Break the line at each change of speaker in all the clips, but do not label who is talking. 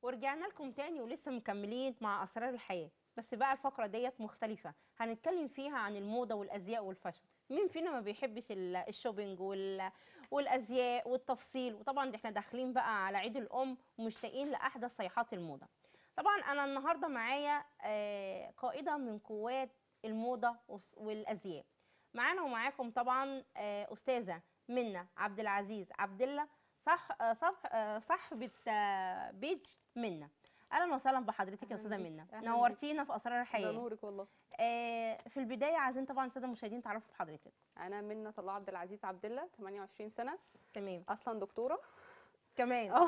ورجعنا لكم تاني ولسه مكملين مع اسرار الحياه بس بقى الفقره ديت مختلفه هنتكلم فيها عن الموضه والازياء والفاشن مين فينا ما بيحبش ال- الشوبينج وال... والازياء والتفصيل وطبعا ده احنا داخلين بقى على عيد الام ومشتاقين لاحدث صيحات الموضه طبعا انا النهارده معايا آه، قائده من قوات الموضه والس- والازياء معانا ومعاكم طبعا آه، استاذه منى عبد العزيز عبد الله صح آه، صح آه، صاحبه آه، بيج منى اهلا وسهلا بحضرتك يا
أهلاً
استاذه
بيك.
منى
أهلاً بيك.
نورتينا في اسرار
ده
الحياه
نورك والله
آه، في البدايه عايزين طبعا الساده المشاهدين تعرفوا بحضرتك
انا منى طلع عبد العزيز عبد الله 28 سنه
تمام
اصلا دكتوره
كمان
اه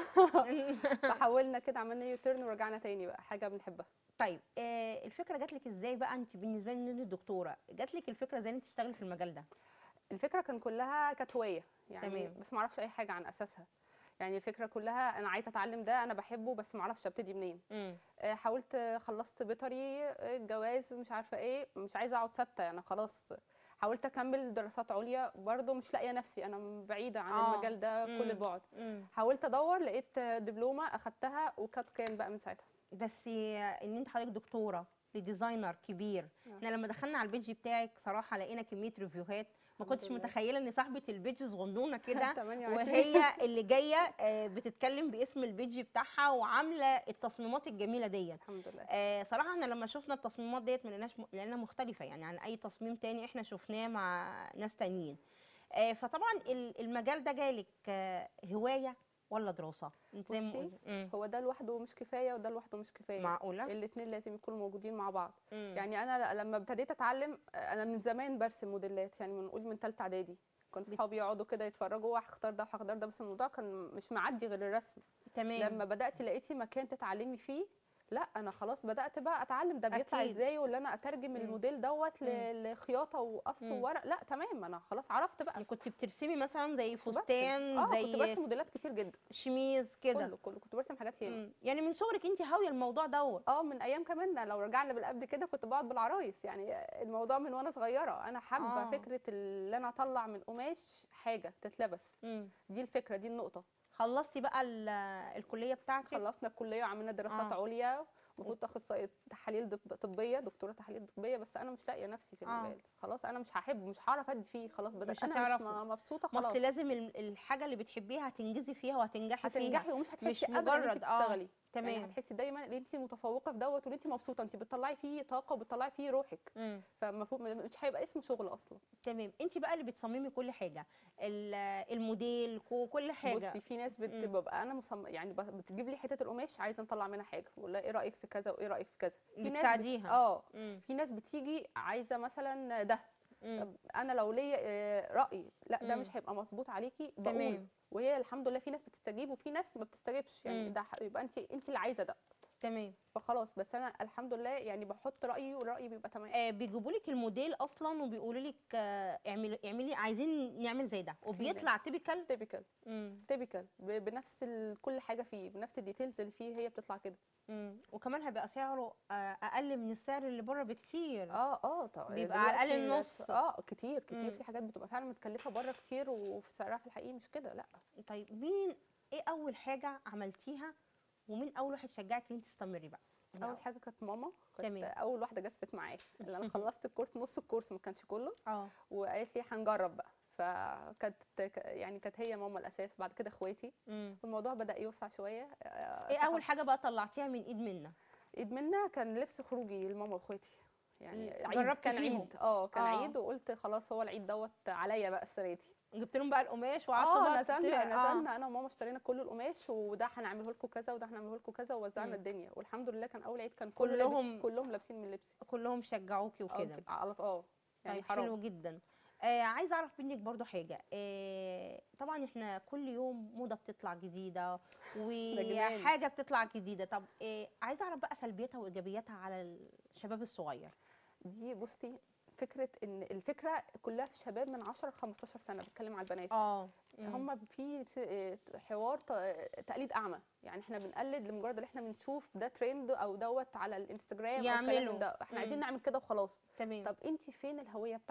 فحولنا كده عملنا يوتيرن ورجعنا تاني بقى حاجه بنحبها
طيب آه، الفكره جات لك ازاي بقى انت بالنسبه لي ان انت دكتوره جات لك الفكره ازاي انت تشتغلي في المجال ده
الفكره كان كلها كانت هوايه يعني
تمام.
بس ما اعرفش اي حاجه عن اساسها يعني الفكره كلها انا عايزه اتعلم ده انا بحبه بس ما اعرفش ابتدي منين
امم
آه، حاولت آه، خلصت بيطري آه، جواز مش عارفه ايه مش عايزه اقعد ثابته يعني خلاص حاولت اكمل دراسات عليا برضو مش لاقيه نفسي انا بعيده عن
آه.
المجال ده
مم.
كل البعد
امم
حاولت ادور لقيت دبلومه اخدتها وكانت كان بقى من ساعتها
بس آه، ان انت حضرتك دكتوره لديزاينر كبير
آه.
احنا لما دخلنا على البيج بتاعك صراحه لقينا كميه ريفيوهات ما
الحمد
كنتش
لله.
متخيله ان صاحبه البيج صغنونه كده
28.
وهي اللي جايه آه، بتتكلم باسم البيج بتاعها وعامله التصميمات الجميله ديت
الحمد لله
آه صراحه احنا لما شفنا التصميمات ديت ما لقيناش لقيناها مختلفه يعني عن اي تصميم تاني احنا شفناه مع ناس تانيين آه فطبعا ال- المجال ده جالك آه هوايه ولا دراسه انت زي ما
بصي،
قلت مم.
هو ده لوحده مش كفايه وده لوحده مش كفايه
معقوله
الاثنين لازم يكونوا موجودين مع بعض
مم.
يعني انا لما ابتديت اتعلم انا من زمان برسم موديلات يعني بنقول من ثالثه اعدادي كان
بت-
صحابي يقعدوا كده يتفرجوا هختار ده وهختار ده بس الموضوع كان مش معدي غير الرسم
تمام
لما بدات لقيتي مكان تتعلمي فيه لا انا خلاص بدات بقى اتعلم ده بيطلع
أكيد.
ازاي ولا انا اترجم
مم.
الموديل دوت ل-
مم.
لخياطه وقص
مم.
وورق لا تمام انا خلاص عرفت بقى
يعني كنت بترسمي مثلا زي
كنت برسم.
فستان
اه كنت
زي
برسم موديلات كتير جدا
شميز كده
كله كله كنت برسم حاجات ياما
مم. يعني من صغرك انت هاويه الموضوع دوت
اه من ايام كمان لو رجعنا بالقبل كده كنت بقعد بالعرايس يعني الموضوع من وانا صغيره انا حابه
آه.
آه. فكره اللي انا اطلع من قماش حاجه تتلبس
مم.
دي الفكره دي النقطه
خلصتي بقى ال- الكليه بتاعتك
خلصنا الكليه وعملنا دراسات
آه.
آه. عليا المفروض اخصائيه تحاليل دب- طبيه دكتوره تحاليل طبيه بس انا مش لاقيه نفسي في
آه.
المجال خلاص انا مش هحب مش هعرف ادي فيه خلاص بدأ
مش
انا
هتعرفي.
مش م- مبسوطه
ما
خلاص
اصل لازم ال- الحاجه اللي بتحبيها هتنجزي فيها وهتنجحي فيها
هتنجحي ومش
مش
هتحسي ابدا ان
مجرد
انت
اه
بتشتغلي
تمام
يعني هتحسي دايما ان انت متفوقه في دوت وان انت مبسوطه انت بتطلعي فيه طاقه وبتطلعي فيه روحك
مم.
فالمفروض مش هيبقى اسمه شغل اصلا
تمام انت بقى اللي بتصممي كل حاجه ال- الموديل كو- كل حاجه
بصي في ناس
مم.
بتبقى انا مصمم يعني ب- بتجيب لي حته القماش عايزه نطلع منها حاجه بقول لها ايه رايك في كذا وايه رايك في كذا في ناس بت-
بتساعديها.
اه
مم.
في ناس بتيجي عايزه مثلا ده
مم.
طب انا لو ليا آه، راي لا ده
مم.
مش هيبقى مظبوط عليكي بقول
تمام.
وهي الحمد لله في ناس بتستجيب وفي ناس ما بتستجيبش يعني
مم.
ده ح- يبقى انت انت اللي عايزه ده
تمام
فخلاص بس انا الحمد لله يعني بحط رايي والراي بيبقى تمام
آه بيجيبوا لك الموديل اصلا وبيقولوا لك آه اعملي اعملي عايزين نعمل زي ده وبيطلع تيبيكال
تيبيكال تيبيكال بنفس ال- كل حاجه فيه بنفس الديتيلز اللي فيه هي بتطلع كده
وكمان هيبقى سعره آه اقل من السعر اللي بره بكتير
اه اه طبعا
بيبقى على الأقل
دلوقتي
النص.
اه كتير كتير
مم.
في حاجات بتبقى فعلا متكلفه بره كتير وفي سعرها في الحقيقه مش كده لا
طيب مين ايه اول حاجه عملتيها ومين اول واحد شجعك ان انت تستمري بقى
اول حاجه كانت ماما كانت
تمام.
اول واحده جذبت معايا اللي انا خلصت الكورس نص الكورس ما كانش كله
اه
وقالت لي هنجرب بقى فكانت ك- يعني كانت هي ماما الاساس بعد كده اخواتي
مم.
والموضوع بدا يوسع شويه آه،
ايه
صح-
اول حاجه بقى طلعتيها من ايد منا
ايد منا كان لبس خروجي لماما واخواتي يعني
مم.
عيد
جربتي
كان
فيهم؟
عيد اه كان
آه.
عيد وقلت خلاص هو العيد دوت عليا بقى السنه دي
جبت لهم بقى القماش وقعدتوا
اه
بقى
نزلنا
تت- آه.
نزلنا انا وماما اشترينا كل القماش وده هنعمله لكم كذا وده هنعمله لكم كذا ووزعنا
مم.
الدنيا والحمد لله كان اول عيد كان كله
كلهم-
لابس كلهم لابسين من لبسي
كلهم شجعوكي
آه،
وكده
على اه يعني
طيب
حرام
حلو جدا آه عايزه اعرف منك برضو حاجه آه طبعا احنا كل يوم موضه بتطلع جديده
جنان.
وحاجه بتطلع جديده طب آه عايزه اعرف بقى سلبياتها وايجابياتها على الشباب الصغير
دي بصي فكره ان الفكره كلها في شباب من 10 ل 15 سنه بتكلم على البنات
اه
هم في ت- حوار ت- تقليد اعمى يعني احنا بنقلد لمجرد ان احنا بنشوف ده ترند او دوت على الانستجرام او كلام
يعملوا.
من ده احنا
مم.
عايزين نعمل كده وخلاص
تمام
طب انت فين الهويه بتاعتك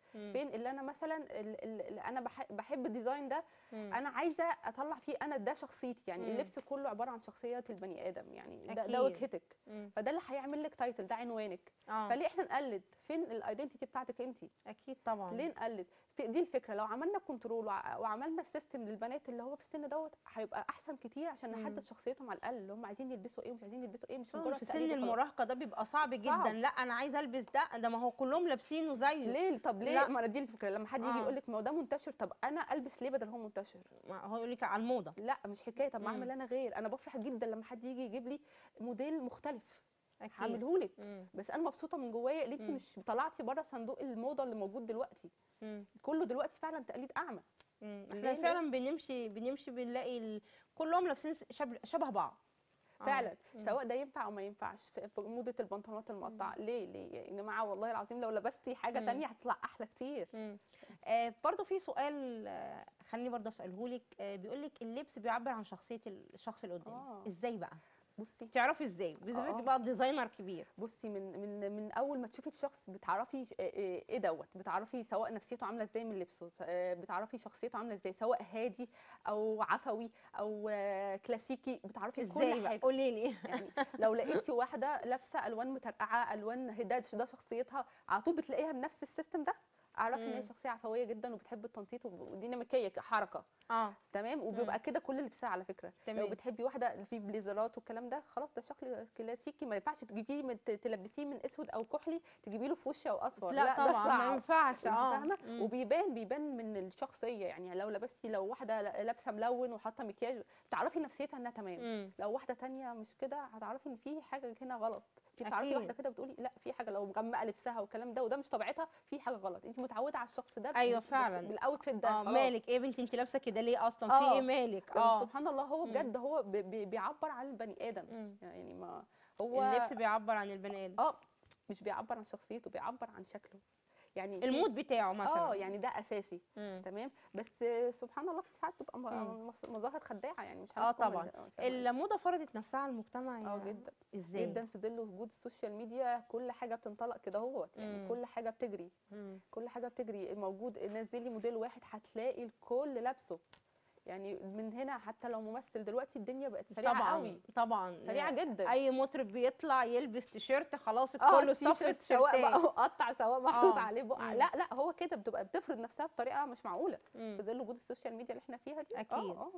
مم.
فين اللي انا مثلا ال- ال- اللي انا بح- بحب الديزاين ده
مم.
انا عايزه اطلع فيه انا ده شخصيتي يعني
مم.
اللبس كله عباره عن شخصيه البني ادم يعني ده,
أكيد.
ده وجهتك
مم.
فده اللي هيعمل لك تايتل ده عنوانك
اه
فليه احنا نقلد فين الايدنتيتي بتاعتك انت
اكيد طبعا
ليه نقلد في- دي الفكره لو عملنا كنترول وع- وعملنا السيستم للبنات اللي هو في السن دوت هيبقى احسن كتير عشان
مم.
نحدد شخصيتهم على الاقل اللي هم عايزين يلبسوا ايه ومش عايزين يلبسوا ايه مش
طبعاً
مجرد
في سن
تقليد وخلاص.
المراهقه ده بيبقى صعب جدا
صعب.
لا انا عايزه البس ده ده ما هو كلهم لابسينه زيه
ليه طب ليه
لا.
ما انا دي الفكره لما حد يجي
آه.
يقول لك ما هو ده منتشر طب انا البس ليه بدل هو منتشر
ما هو يقول لك على الموضه
لا مش حكايه طب ما
مم.
اعمل انا غير انا بفرح جدا لما حد يجي يجيب لي موديل مختلف
اكيد
هعمله لك
مم.
بس انا مبسوطه من جوايا ان انت
مم.
مش طلعتي بره صندوق الموضه اللي موجود دلوقتي
مم.
كله دلوقتي فعلا تقليد اعمى
مم.
ليه؟
احنا فعلا بنمشي بنمشي بنلاقي ال... كلهم لابسين شب... شبه بعض آه.
فعلا
مم.
سواء ده ينفع او ما ينفعش في في موضه البنطلونات المقطعه ليه ليه يا جماعه والله العظيم لو لبستي حاجه
مم.
تانية هتطلع احلى كتير
مم. آه برضو في سؤال آه خليني برضو اساله لك آه بيقول لك اللبس بيعبر عن شخصيه الشخص اللي قدامك
آه.
ازاي بقى
بصي
تعرفي ازاي بيزيدك
آه.
بقى ديزاينر كبير
بصي من من من اول ما تشوفي الشخص بتعرفي ش- ايه إيه دوت بتعرفي سواء نفسيته عامله ازاي من لبسه س- آه، بتعرفي شخصيته عامله ازاي سواء هادي او عفوي او آه، كلاسيكي بتعرفي
ازاي
كل
بقى
حاجه
قولي لي
يعني لو لقيتي واحده لابسه الوان مترقعه الوان هداد ده شخصيتها على طول بتلاقيها بنفس السيستم ده اعرفي ان هي
مم.
شخصيه عفويه جدا وبتحب التنطيط وب- وديناميكيه حركه
اه
تمام وبيبقى كده كل لبسها على فكره لو
تمام.
بتحبي واحده في بليزرات والكلام ده خلاص ده شكل كلاسيكي ما ينفعش تجيبيه من ت- تلبسيه من اسود او كحلي تجيبي له فوشيا او اصفر
لا,
ده
طبعا ما
صعب.
ينفعش
انت
اه
فاهمه
مم.
وبيبان بيبان من الشخصيه يعني لو لبستي لو واحده ل- لابسه ملون وحاطه مكياج بتعرفي نفسيتها انها تمام
مم.
لو واحده تانية مش كده هتعرفي ان في حاجه هنا غلط انت بتعرفي
أكيد.
واحده كده بتقولي لا في حاجه لو مغمقه لبسها والكلام ده وده مش طبيعتها في حاجه غلط انت متعوده على الشخص ده
أيوة
بال- بال-
فعلا.
بالاوتفيت ده
اه
خلاص.
مالك ايه بنتي انت لابسه كده ليه اصلا في
آه.
ايه مالك
اه
اه
سبحان الله هو
مم.
بجد هو بي- بي- بيعبر عن البني ادم
مم.
يعني ما هو
اللبس بيعبر عن البني ادم
اه مش بيعبر عن شخصيته بيعبر عن شكله يعني في-
المود بتاعه مثلا
اه يعني ده اساسي
مم.
تمام بس سبحان الله في ساعات بتبقى م-
مم.
مص- مظاهر خداعه يعني مش
اه
هنحكم
طبعا
ال- آه، فاهمة؟
الموضه فرضت نفسها على المجتمع
اه
يا-
جدا
ازاي
جدا في ظل وجود السوشيال ميديا كل حاجه بتنطلق كده اهوت يعني
مم.
كل حاجه بتجري
مم.
كل حاجه بتجري موجود نزلي موديل واحد هتلاقي الكل لابسه يعني من هنا حتى لو ممثل دلوقتي الدنيا بقت سريعه
طبعا
قوي
طبعا
سريعه جدا
اي مطرب بيطلع يلبس تيشيرت خلاص
اه
كله صف
تيشيرت سواء بقى
تيشيرتات
مقطع سواء محطوط
آه.
عليه بقع
مم.
لا لا هو كده بتبقى بتفرض نفسها بطريقه مش معقوله
مم.
في ظل وجود السوشيال ميديا اللي احنا فيها دي
أكيد.
اه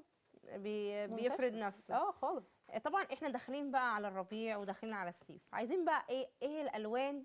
بي
منتشر.
بيفرض نفسه
اه اه خالص
طبعا احنا داخلين بقى على الربيع وداخلين على الصيف عايزين بقى ايه ايه الالوان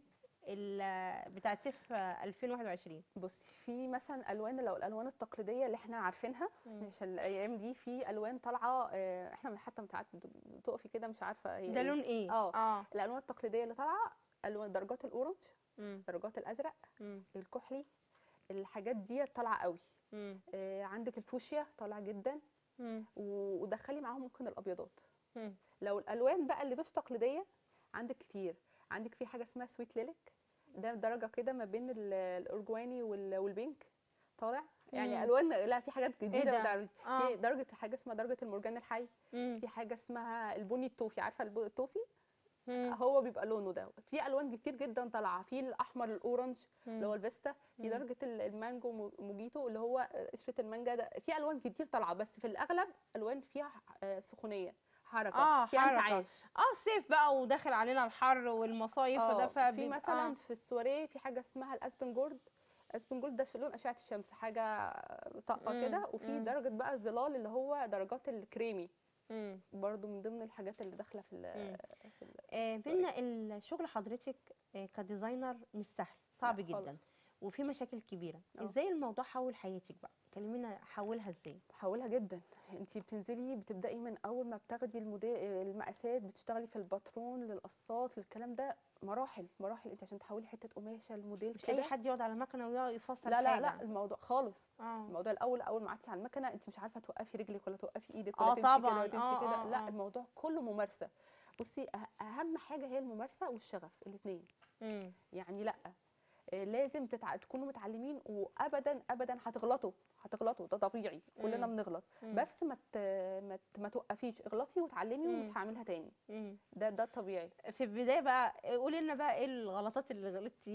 ال- بتاعت صيف 2021
بصي في مثلا الوان لو الالوان التقليديه اللي احنا عارفينها
مم.
عشان الايام دي في الوان طالعه آه، احنا حتى متعد تقفي كده مش عارفه هي
ده
إيه.
لون ايه
اه.
اه
الالوان التقليديه اللي طالعه الوان درجات الاورنج
مم.
درجات الازرق
مم.
الكحلي الحاجات دي طالعه قوي
مم.
آه، عندك الفوشيا طالع جدا
مم.
و- ودخلي معاهم ممكن الابيضات
مم.
لو الالوان بقى اللي مش تقليديه عندك كتير عندك في حاجه اسمها سويت ليلك ده درجه كده ما بين ال- الارجواني وال- والبينك طالع يعني
مم.
الوان لا في حاجات جديده
ده؟
ما تعرفيش.
اه
في درجه حاجه اسمها درجه المرجان الحي
مم.
في حاجه اسمها البني التوفي عارفه الب- التوفي
مم.
هو بيبقى لونه ده في الوان كتير جدا طالعه في الاحمر الاورنج اللي هو الفيستا في
مم.
درجه ال- المانجو مو- موجيتو اللي هو قشره المانجا ده في الوان كتير طالعه بس في الاغلب الوان فيها آه، سخونيه حركه
اه
فيها
حركه
انتعاش
اه الصيف بقى وداخل علينا الحر والمصايف وده
اه في
فبيبقى
مثلا في السواريه في حاجه اسمها الاسبنجورد اسبنجورد ده لون اشعه الشمس حاجه طاقه
مم،
كده وفي
مم.
درجه بقى الظلال اللي هو درجات الكريمي
مم.
برضو من ضمن الحاجات اللي داخله في,
مم.
ال في ال
آه،
السؤال.
بينا الشغل حضرتك آه، كديزاينر مش سهل صعب
لا
جدا
خالص.
وفي مشاكل كبيره
اه.
ازاي الموضوع حول حياتك بقى كلمينا حولها ازاي
بحاولها جدا انت بتنزلي بتبداي من اول ما بتاخدي المدا... المقاسات بتشتغلي في الباترون للقصات للكلام ده مراحل مراحل انت عشان تحولي حته قماشه الموديل
مش اي
كده
حد يقعد على مكنه ويقعد يفصل
لا لا
حاجة.
لا الموضوع خالص
اه
الموضوع الاول اول ما قعدتي على المكنه انت مش عارفه توقفي رجلك ولا توقفي ايدك
اه
ولا تمشي كده
طبعاً،
ولا تمشي
اه،
كده
اه،
لا
اه.
الموضوع كله ممارسه بصي أه- اهم حاجه هي الممارسه والشغف الاثنين
مم.
يعني لا آه، لازم تتع... تكونوا متعلمين وابدا ابدا هتغلطوا هتغلطوا ده طبيعي كلنا
مم.
بنغلط
مم.
بس ما ت... ما, ت... ما توقفيش اغلطي وتعلمي
مم.
ومش هعملها تاني
مم.
ده ده الطبيعي
في البدايه بقى قولي لنا بقى ايه الغلطات اللي غلطتيها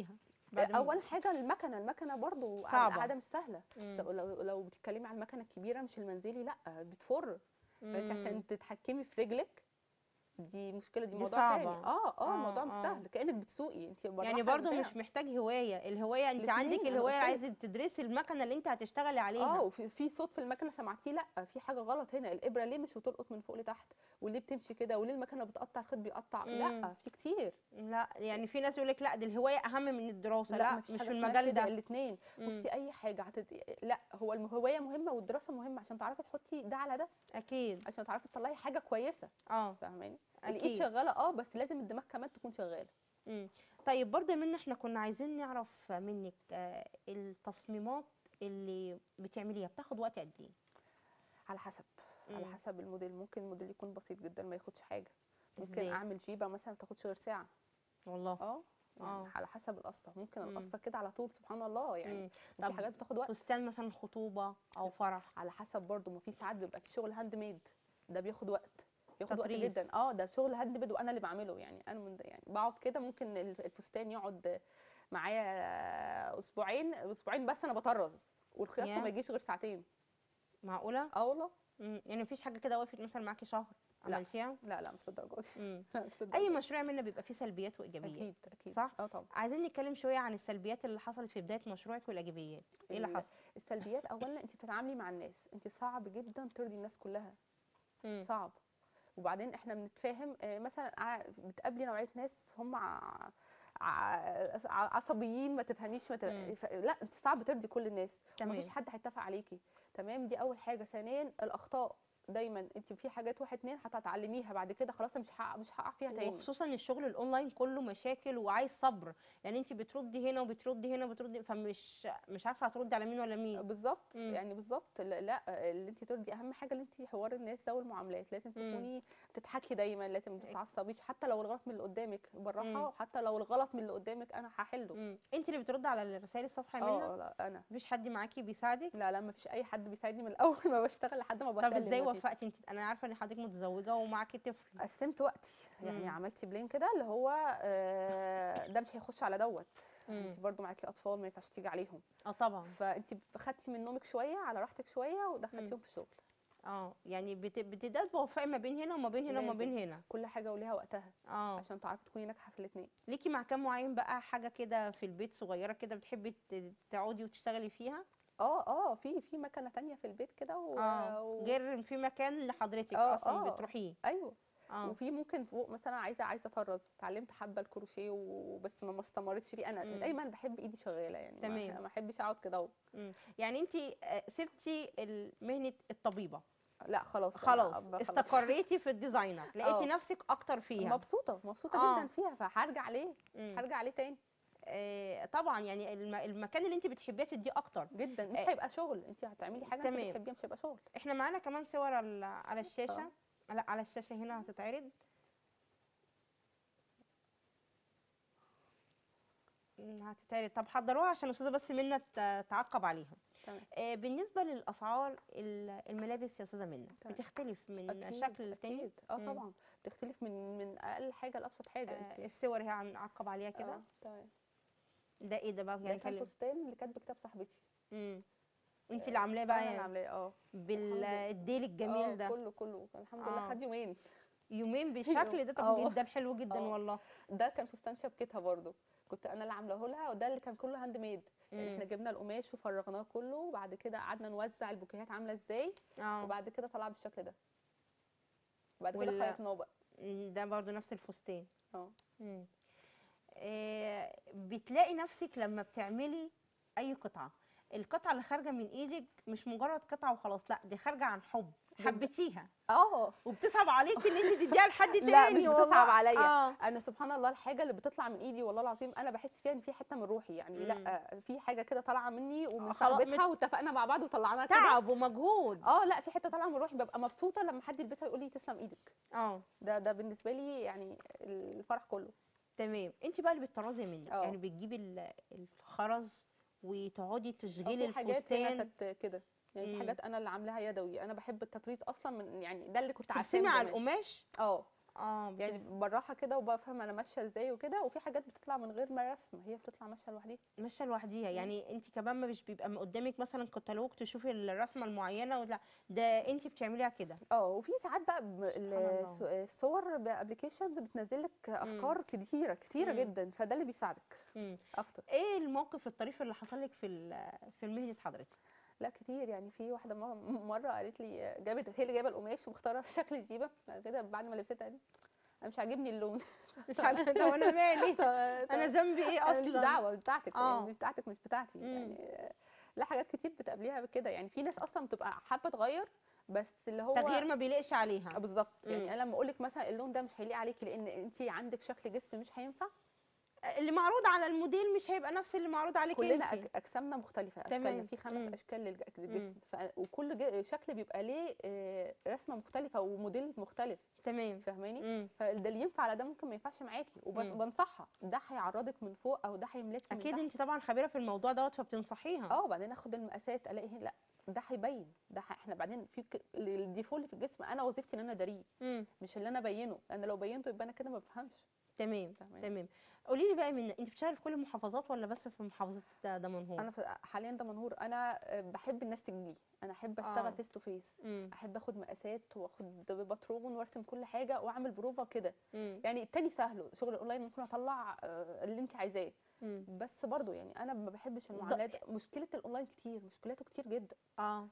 بعد ما-
اول حاجه المكنه المكنه برضو
صعبة.
قاعده مش سهله
مم.
لو لو بتتكلمي عن المكنه الكبيره مش المنزلي لا بتفر فانت
مم.
عشان تتحكمي في رجلك دي مشكله دي
دي
موضوع
صعبة.
تاني اه اه
آه،
الموضوع مش
آه.
سهل كانك بتسوقي انت
يعني برضو مش محتاج هوايه الهوايه انت
الاتنين،
عندك
أنا
الهوايه
قلت لك.
عايزه تدرسي المكنه اللي انت هتشتغلي عليها
اه وفي في صوت في المكنه سمعتيه لا في حاجه غلط هنا الابره ليه مش بتلقط من فوق لتحت وليه بتمشي كده وليه المكنه بتقطع الخيط بيقطع
مم.
لا في كتير
لا يعني في ناس يقول لك لا دي الهوايه اهم من الدراسه لا,
مفيش
مش
حاجة
في
اسمها
المجال
كده،
ده
الاثنين
مم.
بصي اي حاجه هتد... لا هو الهوايه مهمه والدراسه مهمه عشان تعرفي تحطي ده على ده
اكيد
عشان تعرفي تطلعي حاجه كويسه
اه
فاهماني
أكيد.
الايد شغاله اه بس لازم الدماغ كمان تكون شغاله
مم. طيب برضه من احنا كنا عايزين نعرف منك آه، التصميمات اللي بتعمليها بتاخد وقت قد ايه
على حسب على
مم.
حسب الموديل ممكن الموديل يكون بسيط جدا ما ياخدش حاجه ممكن
إزاي؟
اعمل جيبه مثلا ما تاخدش غير ساعه
والله
اه يعني
آه.
على حسب القصه ممكن
مم.
القصه كده على طول سبحان الله يعني
مم.
في
طب
حاجات بتاخد وقت
فستان مثلا خطوبه او فرح
على حسب برضو ما في ساعات بيبقى في شغل هاند ميد ده بياخد وقت بياخد وقت
تطريز.
جدا اه ده شغل هاند ميد وانا اللي بعمله يعني انا من يعني بقعد كده ممكن الف- الفستان يقعد معايا اسبوعين اسبوعين بس انا بطرز والخياطه
ياه.
ما يجيش غير ساعتين
معقوله
اه والله
مم. يعني مفيش حاجه كده وقفت مثلا معاكي شهر
لا.
عملتيها
لا لا مش للدرجه دي
مم.
لا مش للدرجة
اي
دي.
مشروع منا بيبقى فيه سلبيات وايجابيات
اكيد اكيد
صح؟
اه طبعا
عايزين نتكلم شويه عن السلبيات اللي حصلت في بدايه مشروعك والايجابيات ايه اللي
ال-
حصل
السلبيات اولا انت بتتعاملي مع الناس انت صعب جدا ترضي الناس كلها
مم.
صعب وبعدين احنا بنتفاهم آه، مثلا ع- بتقابلي نوعيه ناس هم ع- ع- عصبيين ما تفهميش ما
مم.
تف... ف... لا انت صعب ترضي كل الناس
تمام.
مفيش حد هيتفق عليكي تمام دي اول حاجه ثانيا الاخطاء دايما انت في حاجات واحد اتنين هتتعلميها بعد كده خلاص أنا مش هقع مش هقع فيها تاني
وخصوصا الشغل الاونلاين كله مشاكل وعايز صبر يعني انت بتردي هنا وبتردي هنا وبتردي فمش مش عارفه هتردي على مين ولا مين
بالظبط
مم.
يعني بالظبط لا, لا اللي انت ترضي اهم حاجه اللي انت حوار الناس ده والمعاملات لازم
مم.
تكوني بتضحكي دايما لازم ما تتعصبيش حتى لو الغلط من اللي قدامك
مم.
بالراحه وحتى لو الغلط من اللي قدامك انا هحله
مم. انت اللي بتردي على الرسائل الصفحه يا منى
اه لا انا
مفيش حد معاكي بيساعدك
لا لا ما فيش اي حد بيساعدني من اول ما بشتغل لحد ما بسلم
طب ازاي
مفيش.
وفقتي انت انا عارفه ان حضرتك متزوجه ومعاكي طفل
قسمت وقتي يعني
مم.
عملتي بلين كده اللي هو آه، ده مش هيخش على دوت
مم.
انت برضو معاكي اطفال ما ينفعش تيجي عليهم
اه طبعا
فانت خدتي من نومك شويه على راحتك شويه ودخلتيهم في الشغل
اه يعني بت... بتبداي توفقي ما بين هنا وما بين هنا وما
لازم.
بين هنا
كل حاجه وليها وقتها
اه
عشان تعرفي تكوني ناجحه في الاثنين
ليكي مكان معين بقى حاجه كده في البيت صغيره كده بتحبي ت- تقعدي وتشتغلي فيها
اه اه في في مكنه تانية في البيت كده و...
اه
و...
غير في مكان لحضرتك
آه،
اصلا
آه.
بتروحيه
ايوه
اه
وفي ممكن فوق مثلا عايزه عايزه اطرز اتعلمت حبه الكروشيه وبس ما ما استمرتش فيه انا
مم.
دايما بحب ايدي شغاله يعني ما-
تمام.
ما احبش اقعد كده و-
مم. يعني انت سبتي ال- مهنه الطبيبه
لا خلاص أنا
خلاص
أبقى خلاص.
استقريتي في الديزاينر لقيتي
آه.
نفسك اكتر فيها
مبسوطه مبسوطه
آه.
جدا فيها فهرجع ليه
مم.
هرجع ليه تاني
آه طبعا يعني الم- المكان اللي انت بتحبيه تديه اكتر
جدا مش
آه.
هيبقى شغل انت هتعملي حاجه انت
تمام.
بتحبيها مش هيبقى شغل
احنا معانا كمان صور على على الشاشه لا على الشاشه هنا هتتعرض مم، هتتعرض طب حضروها عشان الاستاذه بس منى ت- تعقب عليها
تمام.
آه بالنسبه للاسعار ال- الملابس يا استاذه منى
تمام.
بتختلف من
أكيد،
شكل للتاني
أكيد. اه
مم.
طبعا بتختلف من من اقل حاجه لابسط حاجه
آه
انت
الصور هي هنعقب عليها كده
آه، تمام
ده ايه ده بقى
ده
يعني
كان
كلم
فستان اللي كانت بكتاب صاحبتي
امم انت اللي عاملاه بقى
انا اللي
يعني
عاملاه اه
بالديل
آه،
الجميل ده
كله كله الحمد لله
آه.
خد يومين
يومين بالشكل ده طب
آه.
جدا حلو جدا
آه.
والله
ده كان فستان شبكتها برضو كنت انا اللي عاملاه لها وده اللي كان كله هاند ميد يعني
مم.
احنا جبنا القماش وفرغناه كله وبعد كده قعدنا نوزع البوكيهات عامله ازاي
اه
وبعد كده طلع بالشكل ده وبعد كده
وال-
خيطناه بقى
مم، ده برضو نفس الفستان
اه
مم. آه، بتلاقي نفسك لما بتعملي اي قطعه القطعه اللي خارجه من ايدك مش مجرد قطعه وخلاص لا دي خارجه عن حب
جداً.
حبيتيها
اه
وبتصعب عليكي ان انت تديها لحد تاني
لا مش
والله.
بتصعب عليا
اه
انا سبحان الله الحاجه اللي بتطلع من ايدي والله العظيم انا بحس فيها ان في حته من روحي يعني
مم.
لا في حاجه كده طالعه مني ومن
خلاص،
صاحبتها واتفقنا مع بعض وطلعناها كده
تعب ومجهود
اه لا في حته طالعه من روحي ببقى مبسوطه لما حد يلبسها يقول لي تسلم ايدك
اه
ده ده بالنسبه لي يعني الفرح كله
تمام انت بقى اللي بتطرزي منك
اه.
يعني بتجيبي ال- الخرز وتقعدي
آه،
تشغلي
في حاجات هنا
الفستان
كانت كده يعني
مم.
في حاجات انا اللي عاملاها يدوي انا بحب التطريز اصلا من يعني ده اللي كنت عارفاه
ترسمي
من
على
زمان.
القماش
اه
اه
يعني
بتس-
بالراحه كده وبفهم انا ماشيه ازاي وكده وفي حاجات بتطلع من غير ما رسم هي بتطلع ماشيه لوحديها
ماشيه لوحديها يعني انت كمان ما مش بيبقى قدامك مثلا كتالوج تشوفي الرسمه المعينه ولا ده انت بتعمليها كده
اه وفي ساعات بقى ب- ال-
الله.
الص- الصور بابلكيشنز بتنزل لك افكار كتيره كتيره
مم.
جدا فده اللي بيساعدك
مم.
اكتر
ايه الموقف الطريف اللي حصل لك في ال- في مهنه حضرتك
لا كتير يعني في واحده مره مره قالت لي جابت هي اللي جايبه القماش ومختاره شكل الجيبه بعد كده بعد ما لبستها قالت انا مش عاجبني اللون
مش عارفه ده وانا مالي انا ذنبي ايه
انا
اصلا
مش دعوه مش بتاعتك
آه.
يعني مش بتاعتك مش بتاعتي
مم.
يعني لا حاجات كتير بتقابليها بكده يعني في ناس اصلا بتبقى حابه تغير بس اللي هو
تغيير ما بيليقش عليها
آه بالظبط
مم.
يعني انا لما اقول لك مثلا اللون ده مش هيليق عليكي لان انت عندك شكل جسم مش هينفع
اللي معروض على الموديل مش هيبقى نفس اللي معروض عليك
كلنا
انت
أج- اجسامنا مختلفه اشكالنا
تمام.
في خمس
مم.
اشكال للج-
مم.
للجسم ف... وكل ج... شكل بيبقى ليه آه، رسمه مختلفه وموديل مختلف
تمام
فاهماني
مم.
فده اللي ينفع على ده ممكن ما ينفعش معاكي وبس
مم.
بنصحها ده هيعرضك من فوق او ده هيملاكي من
اكيد
تحت.
انت طبعا خبيره في الموضوع دوت فبتنصحيها
اه وبعدين اخد المقاسات الاقي هنا لا ده هيبين ده ح- احنا بعدين في ك- الديفول اللي في الجسم انا وظيفتي ان انا اداريه
مم.
مش اللي انا ابينه انا لو بينته يبقى انا كده ما بفهمش
تمام
فاهماني؟
تمام قولي لي بقى من انت بتشتغلي في كل المحافظات ولا بس في محافظه دمنهور
انا في حاليا ده منهور انا آه، بحب الناس تجيلي انا احب اشتغل
آه.
فيس تو فيس
مم.
احب اخد مقاسات واخد باترون وارسم كل حاجه واعمل بروفا كده
مم.
يعني التاني سهل شغل الاونلاين ممكن اطلع آه، اللي انت عايزاه
مم.
بس برضو يعني انا ما بحبش المعاملات مشكله الاونلاين كتير مشكلاته كتير جدا
اه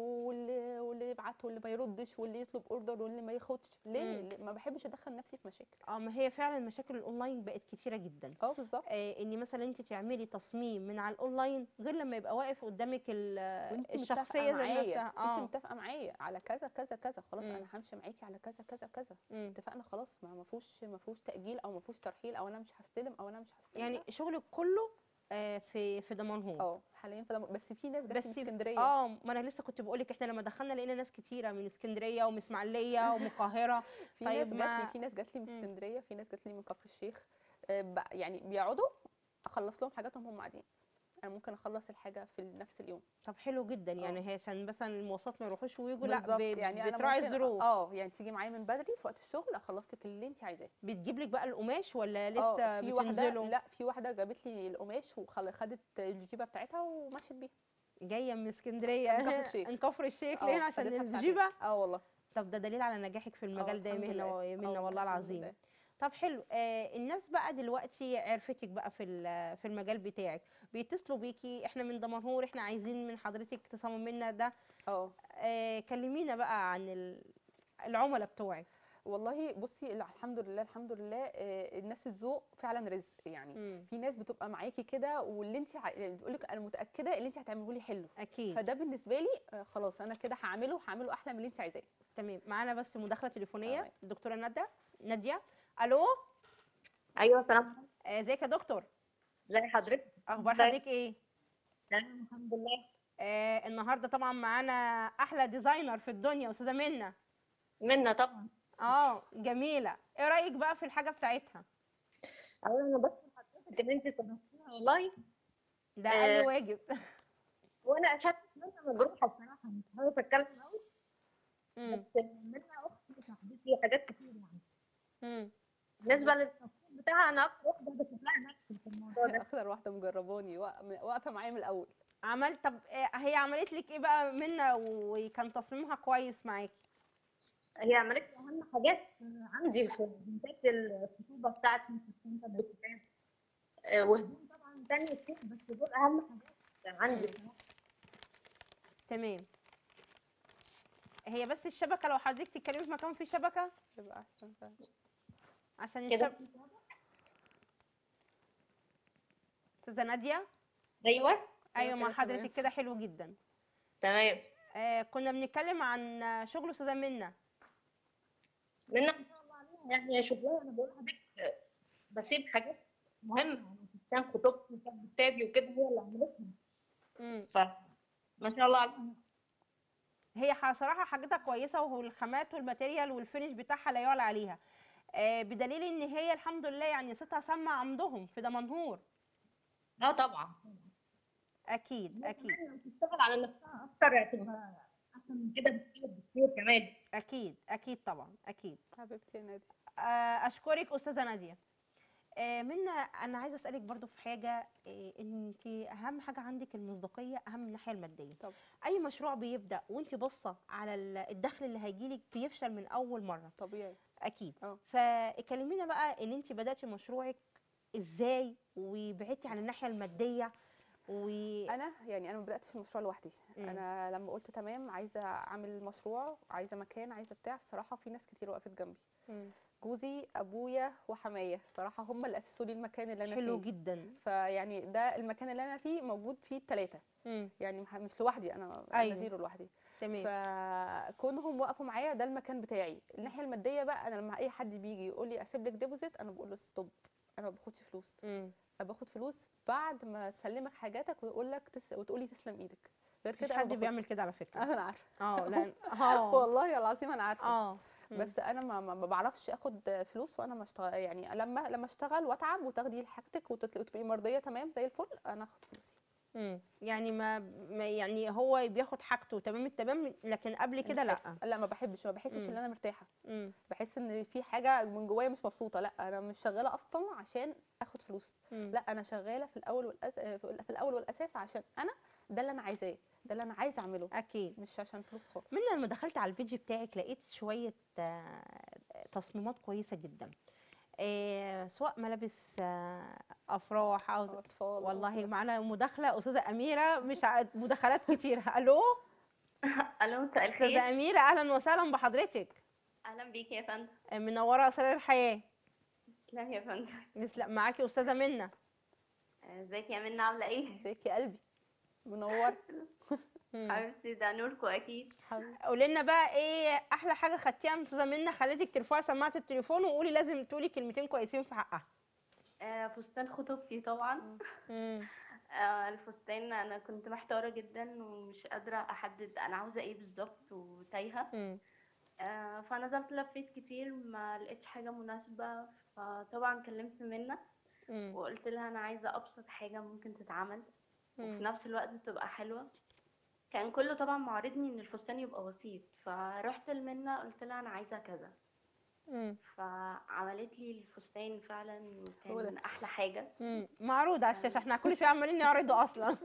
واللي واللي يبعت واللي ما يردش واللي يطلب اوردر واللي ما ياخدش ليه
مم.
ليه؟ ما بحبش ادخل نفسي في مشاكل
اه ما هي فعلا مشاكل الاونلاين بقت كتيره جدا
اه بالظبط
آه ان مثلا انت تعملي تصميم من على الاونلاين غير لما يبقى واقف قدامك ال-
وانت
الشخصيه ذات
معايا
نفسها
انت
اه
متفقه معايا على كذا كذا كذا خلاص
مم.
انا همشي معاكي على كذا كذا كذا
مم.
اتفقنا خلاص ما ما فيهوش ما فيهوش تاجيل او ما فيهوش ترحيل او انا مش هستلم او انا مش هستلم
يعني شغلك كله آه في في دمنهور
اه حاليا في دم- بس في ناس جت من
بس
اسكندريه
اه ما انا لسه كنت بقول لك احنا لما دخلنا لقينا ناس كتيره من اسكندريه ومن اسماعيليه ومن القاهره
في
طيب
ناس جات
ما-
لي في ناس جات لي من
مم.
اسكندريه في ناس جات لي من كفر الشيخ آه، ب- يعني بيقعدوا اخلص لهم حاجاتهم هم قاعدين انا ممكن اخلص الحاجه في نفس اليوم
طب حلو جدا يعني
اه.
هي عشان مثلا المواصلات ما يروحوش ويجوا لا
بالظبط
ب-
يعني انا
بتراعي
ممكن
الظروف
اه يعني تيجي معايا من بدري في وقت الشغل اخلص لك اللي انت عايزاه
بتجيب لك بقى القماش ولا
اه
لسه
في واحده
بتنزلوا
لا في واحده جابت لي القماش وخدت الجيبه بتاعتها ومشيت بيها
جايه من اسكندريه
من كفر الشيخ.
من كفر الشيخ
اه،
ليه عشان
خدتها في ساعتين.
الجيبه
اه والله
طب ده دليل على نجاحك في المجال ده يا
الحمد
مهنه
لله.
و- يا
اه
مهنه والله
الحمد
العظيم
لله.
طب حلو آه الناس بقى دلوقتي عرفتك بقى في ال- في المجال بتاعك بيتصلوا بيكي احنا من دمنهور احنا عايزين من حضرتك تصمم لنا ده
اه
آه كلمينا بقى عن ال- العملاء بتوعك
والله بصي ال- الحمد لله الحمد لله آه، الناس الذوق فعلا رزق يعني
مم.
في ناس بتبقى معاكي كده واللي انت تقول لك انا متاكده اللي انت هتعمله لي حلو
اكيد
فده بالنسبه لي آه، خلاص انا كده هعمله هعمله احلى من اللي انت عايزاه
تمام معانا بس مداخله تليفونيه
تمام.
الدكتوره ندى ناديه الو
ايوه سلام عليكم.
آه، ازيك يا دكتور
ازي حضرتك
اخبار
ازيك؟
حضرتك ايه
تمام الحمد لله
آه النهارده طبعا معانا احلى ديزاينر في الدنيا استاذه منى
منا طبعا
اه جميله ايه رايك بقى في الحاجه بتاعتها
اولا انا بس حضرتك ان انت صرفتيها والله
ده اقل
آه.
واجب
وانا اشهد منها مجروحه بصراحه مش عارفه اتكلم قوي
مم.
بس منها اختي صاحبتي حاجات كتير يعني
مم.
بالنسبه للتصوير بتاعها انا اكتر واحده بشوف لها نفسي في الموضوع ده
اكتر واحده مجرباني وا- واقفه معايا من الاول
عملت طب آه، هي عملت لك ايه بقى منى وكان تصميمها كويس معاكي
هي عملت لي اهم حاجات عندي في بنتات الخطوبه بتاعتي في السنتر بالكتاب آه، وهدوم طبعا تانية كتير بس دول اهم حاجات عندي بصراحة.
تمام هي بس الشبكه لو حضرتك تتكلمي في مكان فيه شبكه
يبقى احسن فعلا
عشان
كده
الشبكه استاذه ناديه
ايوه
ايوه مع
كده تمام.
حضرتك كده حلو جدا
تمام
آه كنا بنتكلم عن شغل استاذه منى
منا ما شاء الله عليها يعني شغلها انا بقول لحضرتك آه، بسيب حاجات مهمه يعني كان خطوبتي كان كتابي وكده هي اللي عملتها
مم.
فما شاء الله عليها
هي ح- صراحه حاجتها كويسه والخامات والماتيريال والفينش بتاعها لا يعلى عليها آه بدليل ان هي الحمد لله يعني صوتها سمع عندهم في دمنهور
اه طبعا
اكيد اكيد
كمان لو تشتغل على نفسها اكتر هتبقى احسن من كده بكتير بكتير كمان
اكيد اكيد طبعا اكيد
حبيبتي يا نادي
آه، اشكرك استاذه ناديه آه، منا انا عايزه اسالك برضو في حاجه انت اهم حاجه عندك المصداقيه اهم من الناحيه الماديه
طبعا.
اي مشروع بيبدا وانت باصه على ال- الدخل اللي هيجيلك بيفشل من اول مره
طبيعي
اكيد
اه.
فكلمينا بقى ان انت بداتي مشروعك ازاي وبعدتي عن
بص.
الناحيه الماديه و
انا يعني انا ما بداتش المشروع لوحدي
مم.
انا لما قلت تمام عايزه اعمل مشروع عايزه مكان عايزه بتاع الصراحه في ناس كتير وقفت جنبي
مم.
جوزي ابويا وحمايه الصراحه هم اللي اسسوا لي المكان اللي انا
حلو
فيه
جدا
فيعني ده المكان اللي انا فيه موجود فيه الثلاثه
مم.
يعني مح- مش لوحدي انا
أيوة.
انا زيرو لوحدي
تمام
فكونهم وقفوا معايا ده المكان بتاعي الناحيه الماديه بقى انا لما اي حد بيجي يقول لي اسيب لك ديبوزيت انا بقول له ستوب انا ما باخدش فلوس
مم.
انا باخد فلوس بعد ما تسلمك حاجاتك ويقول لك تس... وتقول لي تسلم ايدك غير
مفيش
كده أنا
حد
باخدش.
بيعمل كده على فكره
انا عارفه
اه لا اه
والله العظيم انا عارفه
اه مم.
بس انا ما, ما ما بعرفش اخد فلوس وانا ما اشتغل يعني لما لما اشتغل واتعب وتاخدي حاجتك وتت- وتبقي مرضيه تمام زي الفل انا اخد فلوسي
مم. يعني ما ما- يعني هو بياخد حاجته تمام التمام لكن قبل كده لا
بحس- لا ما بحبش ما بحسش
مم.
ان انا مرتاحه
مم.
بحس ان في حاجه من جوايا مش مبسوطه لا انا مش شغاله اصلا عشان اخد فلوس
مم.
لا انا شغاله في الاول والأس... في الاول والاساس عشان انا ده اللي انا عايزاه ده اللي انا عايزه اعمله
اكيد
مش عشان فلوس خالص
من لما دخلت على البيج بتاعك لقيت شويه آه، تصميمات كويسه جدا آه، سواء ملابس آه، افراح او
اطفال
والله معانا مداخله استاذه اميره مش ع- مداخلات كتير الو
الو مساء الخير
استاذه اميره اهلا وسهلا بحضرتك
اهلا بيكي يا فندم
آه، منوره اسرار الحياه
تسلم يا فندم
نسلم معاكي استاذه منى
آه، ازيك يا منى عامله ايه
ازيك يا قلبي منور
مم.
حبيبتي ده نوركو اكيد
حبيبي
قولي لنا بقى ايه احلى حاجه خدتيها من استاذه منى خلتك ترفعي سماعه التليفون وقولي لازم تقولي كلمتين كويسين في حقها
آه، فستان خطوبتي طبعا
مم.
آه، الفستان انا كنت محتاره جدا ومش قادره احدد انا عاوزه ايه بالظبط وتايهه
مم.
آه، فنزلت لفيت كتير ما لقيتش حاجه مناسبه فطبعا كلمت منى
مم.
وقلت لها انا عايزه ابسط حاجه ممكن تتعمل وفي
مم.
نفس الوقت تبقى حلوة كان كله طبعا معارضني ان الفستان يبقى بسيط فرحت لمنى قلت لها انا عايزة كذا
مم.
فعملت لي الفستان فعلا
هو ده.
كان احلى حاجة
مم. معروض على الشاشه احنا كل شويه عمالين نعرضه اصلا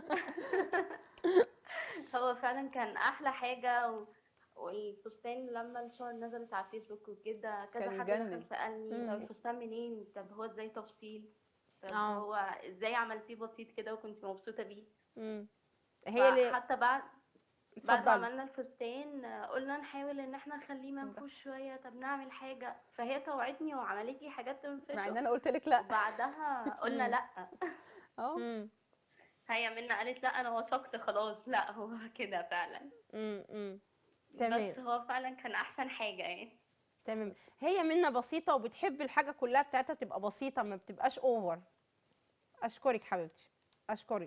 هو فعلا كان احلى حاجة و... والفستان لما الصور نزلت على الفيسبوك وكده كذا
كان
حد
يجنن.
دخل سألني
مم.
طب الفستان منين طب هو ازاي تفصيل طب
آه.
هو ازاي عملتيه بسيط كده وكنت مبسوطة بيه
مم. هي اللي
حتى بعد بعد ما
اتفضلي
عملنا الفستان آه، قلنا نحاول ان احنا نخليه منفوش شوية طب نعمل حاجة فهي توعتني وعملت لي حاجات
مع ان
تنفشه
انا قلت لك لا
وبعدها قلنا
مم.
لا
اه
مم.
هي منا قالت لا انا وثقت خلاص لا هو كده فعلا
مم. مم.
بس
تمام
هو فعلا كان احسن حاجة يعني
تمام هي منا بسيطه وبتحب الحاجه كلها بتاعتها تبقى بسيطه ما بتبقاش اوفر اشكرك حبيبتي اشكرك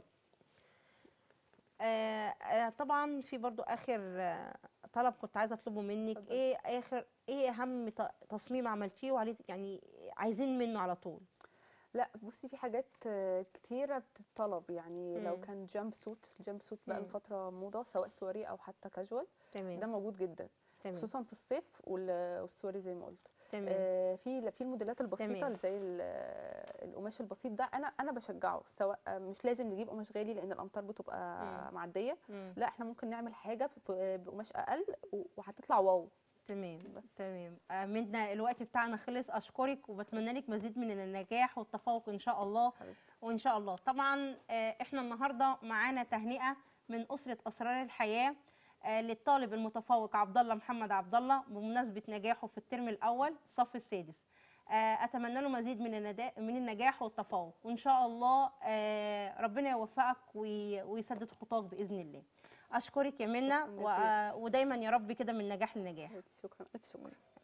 آه آه طبعا في برضو اخر آه طلب كنت عايزه اطلبه منك
اتفضلي.
ايه اخر ايه اهم ت- تصميم عملتيه وعليه يعني عايزين منه على طول
لا بصي في حاجات آه، كتيرة بتطلب يعني لو
مم.
كان جامب سوت جامب سوت بقى
مم.
لفترة موضة سواء سواري أو حتى كاجوال ده
تمام
موجود جدا
تمام
خصوصا في الصيف وال- والسواري زي ما قلت
تمام
آه، في في الموديلات البسيطة
تمام.
اللي زي ال- آه، القماش البسيط ده أنا أنا بشجعه سواء آه، مش لازم نجيب قماش غالي لأن الأمطار بتبقى
مم.
معدية
مم.
لا احنا ممكن نعمل حاجة في- بقماش أقل و- وهتطلع واو
تمام
بس.
تمام آه، منا الوقت بتاعنا خلص اشكرك وبتمنى لك مزيد من النجاح والتفوق ان شاء الله
حبيبتي.
وان شاء الله طبعا آه، احنا النهارده معانا تهنئه من اسره اسرار الحياه آه، للطالب المتفوق عبد الله محمد عبد الله بمناسبه نجاحه في الترم الاول الصف السادس آه، اتمنى له مزيد من الندا- من النجاح والتفوق وان شاء الله آه، ربنا يوفقك وي- ويسدد خطاك باذن الله اشكرك يا منى
شكراً
و-
جزيلاً.
ودايما يا رب كده من نجاح لنجاح
شكرا ألف شكر